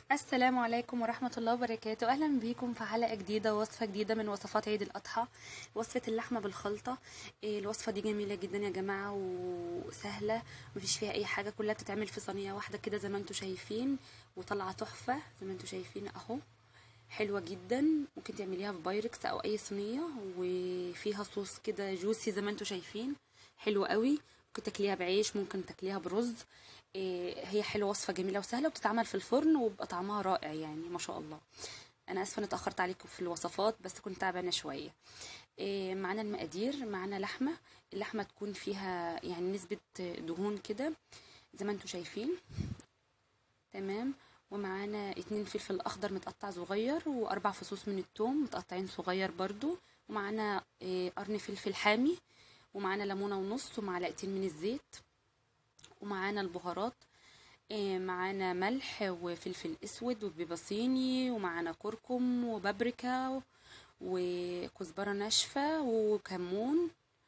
السلام عليكم ورحمة الله وبركاته أهلا بيكم في حلقة جديدة ووصفة جديدة من وصفات عيد الأضحى وصفة اللحمة بالخلطة إيه، الوصفة دي جميلة جدا يا جماعة وسهلة مفيش فيها أي حاجة كلها بتتعمل في صينية واحدة كده زي ما انتوا شايفين وطالعة تحفة زي ما انتوا شايفين أهو حلوة جدا ممكن تعمليها في بايركس أو أي صينية وفيها صوص كده جوسي زي ما انتوا شايفين حلوة قوي ممكن تاكليها بعيش ممكن تاكليها برز إيه، هي حلوه وصفه جميله وسهله وبتتعمل في الفرن وبيبقى طعمها رائع يعني ما شاء الله انا اسفه اني اتاخرت عليكم في الوصفات بس كنت تعبانه شويه إيه، معانا المقادير معانا لحمه اللحمه تكون فيها يعني نسبه دهون كده زي ما انتوا شايفين تمام ومعانا اتنين فلفل اخضر متقطع صغير واربع فصوص من الثوم متقطعين صغير برضو ومعانا إيه، قرن فلفل حامي ومعانا ليمونه ونص ومعلقتين من الزيت ومعانا البهارات إيه، معانا ملح وفلفل اسود وبيبه صيني ومعانا كركم وبابريكا وكزبره ناشفه وكمون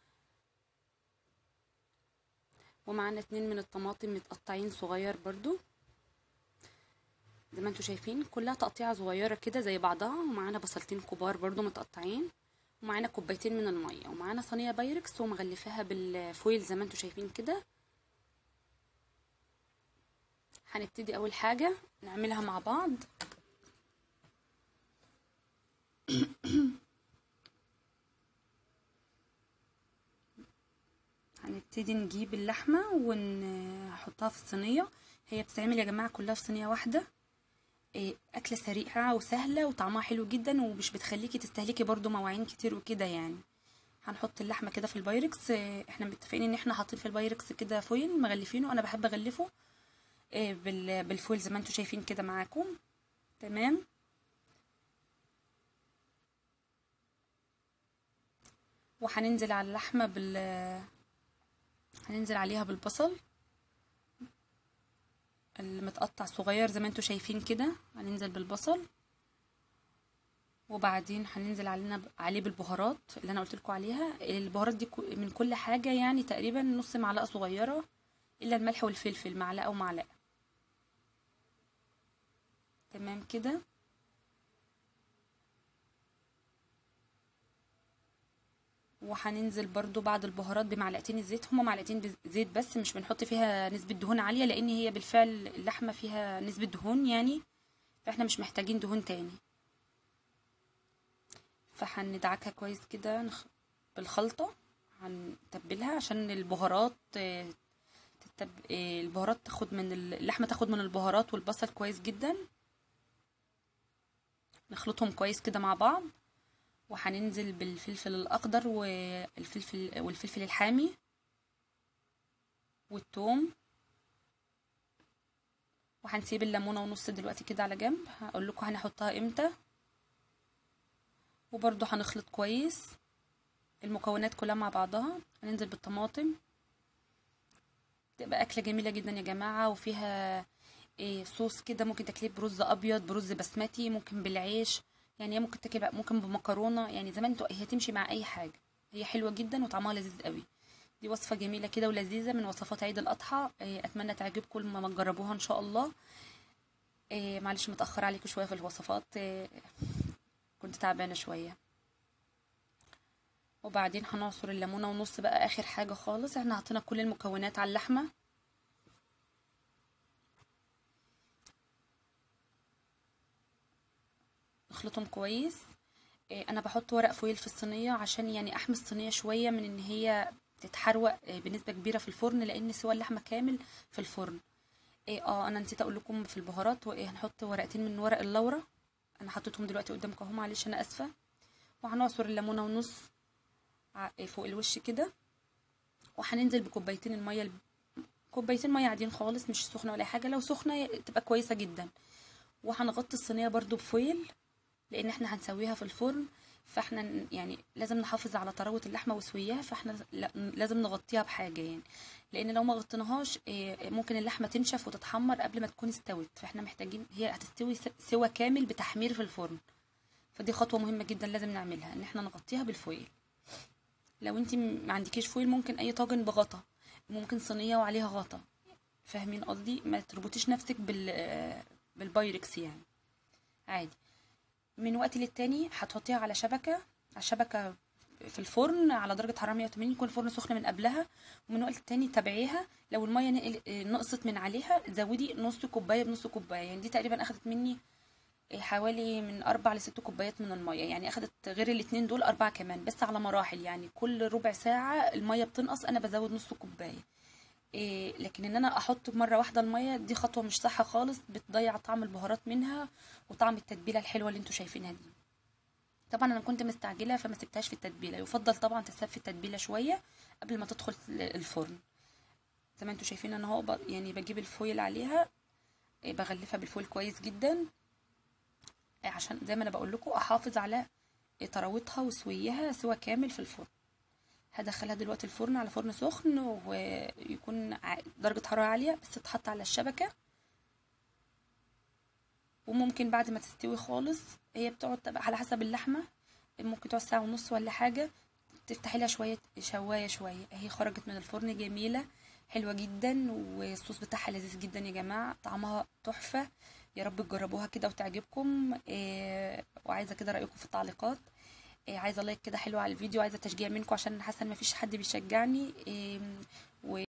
ومعانا اتنين من الطماطم متقطعين صغير برضو زي ما انتوا شايفين كلها تقطيعه صغيره كده زي بعضها ومعانا بصلتين كبار برضو متقطعين ومعانا كوبايتين من الميه ومعانا صينيه بايركس ومغلفاها بالفويل زي ما انتوا شايفين كده هنبتدي اول حاجة نعملها مع بعض هنبتدي نجيب اللحمة ونحطها في الصينية هي بتتعمل يا جماعة كلها في صينية واحدة إيه، أكلة سريعة وسهلة وطعمها حلو جدا ومش بتخليكي تستهلكي برضو مواعين كتير وكده يعني هنحط اللحمة كده في البايركس إيه، احنا متفقين ان احنا حاطين في البايركس كده فويل مغلفينه انا بحب اغلفه إيه، بال- بالفويل زي ما انتوا شايفين كده معاكم تمام وهننزل على اللحمة بال هننزل عليها بالبصل المتقطع صغير زي ما انتوا شايفين كده هننزل بالبصل وبعدين هننزل علينا عليه بالبهارات اللي انا قلت لكم عليها البهارات دي كو- من كل حاجة يعني تقريبا نص معلقة صغيرة الا الملح والفلفل معلقة ومعلقة تمام كده وهننزل برضو بعد البهارات بمعلقتين الزيت هما معلقتين بز- زيت بس مش بنحط فيها نسبة دهون عالية لان هي بالفعل اللحمة فيها نسبة دهون يعني فاحنا مش محتاجين دهون تاني فهندعكها كويس كده نخ- بالخلطة هنتبلها عشان البهارات آه، تتب... آه، البهارات تاخد من ال- اللحمة تاخد من البهارات والبصل كويس جدا نخلطهم كويس كده مع بعض وهننزل بالفلفل الأخضر والفلفل والفلفل الحامي والثوم وهنسيب الليمونة ونص دلوقتي كده على جنب هقول لكم هنحطها امتى وبرضو هنخلط كويس المكونات كلها مع بعضها هننزل بالطماطم تبقى أكلة جميلة جدا يا جماعة وفيها إيه صوص كده ممكن تاكليه برز أبيض برز بسمتي ممكن بالعيش يعني هي ممكن تاكل بقى- ممكن بمكرونة يعني زي ما انتوا هي تمشي مع أي حاجة هي حلوة جدا وطعمها لذيذ قوي دي وصفة جميلة كده ولذيذة من وصفات عيد الأضحى إيه أتمنى تعجبكم لما تجربوها إن شاء الله إيه معلش متأخرة عليكم شوية في الوصفات إيه كنت تعبانة شوية وبعدين هنعصر الليمونة ونص بقى آخر حاجة خالص احنا حطينا كل المكونات على اللحمة نخلطهم كويس إيه، انا بحط ورق فويل في الصينيه عشان يعني احمي الصينيه شويه من ان هي تتحروق إيه، بنسبه كبيره في الفرن لان سوى اللحمه كامل في الفرن إيه اه انا نسيت اقول لكم في البهارات وايه هنحط ورقتين من ورق اللورا انا حطيتهم دلوقتي قدامكم اهو معلش انا اسفه وهنعصر الليمونه ونص ع- إيه، فوق الوش كده وهننزل بكوبايتين الميه الب- كوبايتين ميه عاديين خالص مش سخنه ولا حاجه لو سخنه تبقى كويسه جدا وهنغطي الصينيه برضو بفويل لان احنا هنسويها في الفرن فاحنا ن- يعني لازم نحافظ على طراوة اللحمة وسويها فاحنا لا- لازم نغطيها بحاجة يعني لان لو ما غطيناهاش إيه، ممكن اللحمة تنشف وتتحمر قبل ما تكون استوت فاحنا محتاجين هي هتستوي س- سوا كامل بتحمير في الفرن فدي خطوة مهمة جدا لازم نعملها ان احنا نغطيها بالفويل لو انت ما عندكيش فويل ممكن اي طاجن بغطا ممكن صينية وعليها غطا فاهمين قصدي ما تربطيش نفسك بال بالبايركس يعني عادي من وقت للتاني هتحطيها على شبكة على شبكة في الفرن على درجة حرارة 180 يكون الفرن سخن من قبلها ومن وقت للتاني تابعيها لو المية نقل نقصت من عليها زودي نص كوباية بنص كوباية يعني دي تقريبا أخدت مني حوالي من أربع لست كوبايات من المية يعني أخدت غير الاتنين دول أربعة كمان بس على مراحل يعني كل ربع ساعة المية بتنقص أنا بزود نص كوباية إيه لكن ان انا احط مره واحده الميه دي خطوه مش صح خالص بتضيع طعم البهارات منها وطعم التتبيله الحلوه اللي انتوا شايفينها دي طبعا انا كنت مستعجله فما سبتهاش في التتبيله يفضل طبعا تساب في التتبيله شويه قبل ما تدخل الفرن زي ما انتوا شايفين انا اهو ب- يعني بجيب الفويل عليها إيه بغلفها بالفويل كويس جدا إيه عشان زي ما انا بقول لكم احافظ على إيه طراوتها وسويها سوا كامل في الفرن هدخلها دلوقتي الفرن على فرن سخن ويكون ع- درجة حرارة عالية بس تتحط على الشبكة وممكن بعد ما تستوي خالص هي بتقعد تبقى على حسب اللحمة ممكن تقعد ساعة ونص ولا حاجة تفتحي لها شوية شواية شوية هي خرجت من الفرن جميلة حلوة جدا والصوص بتاعها لذيذ جدا يا جماعة طعمها تحفة يا رب تجربوها كده وتعجبكم إيه وعايزة كده رأيكم في التعليقات إيه عايزة لايك كده حلو على الفيديو عايزة تشجيع منكم عشان حاسة ان مفيش حد بيشجعني إيه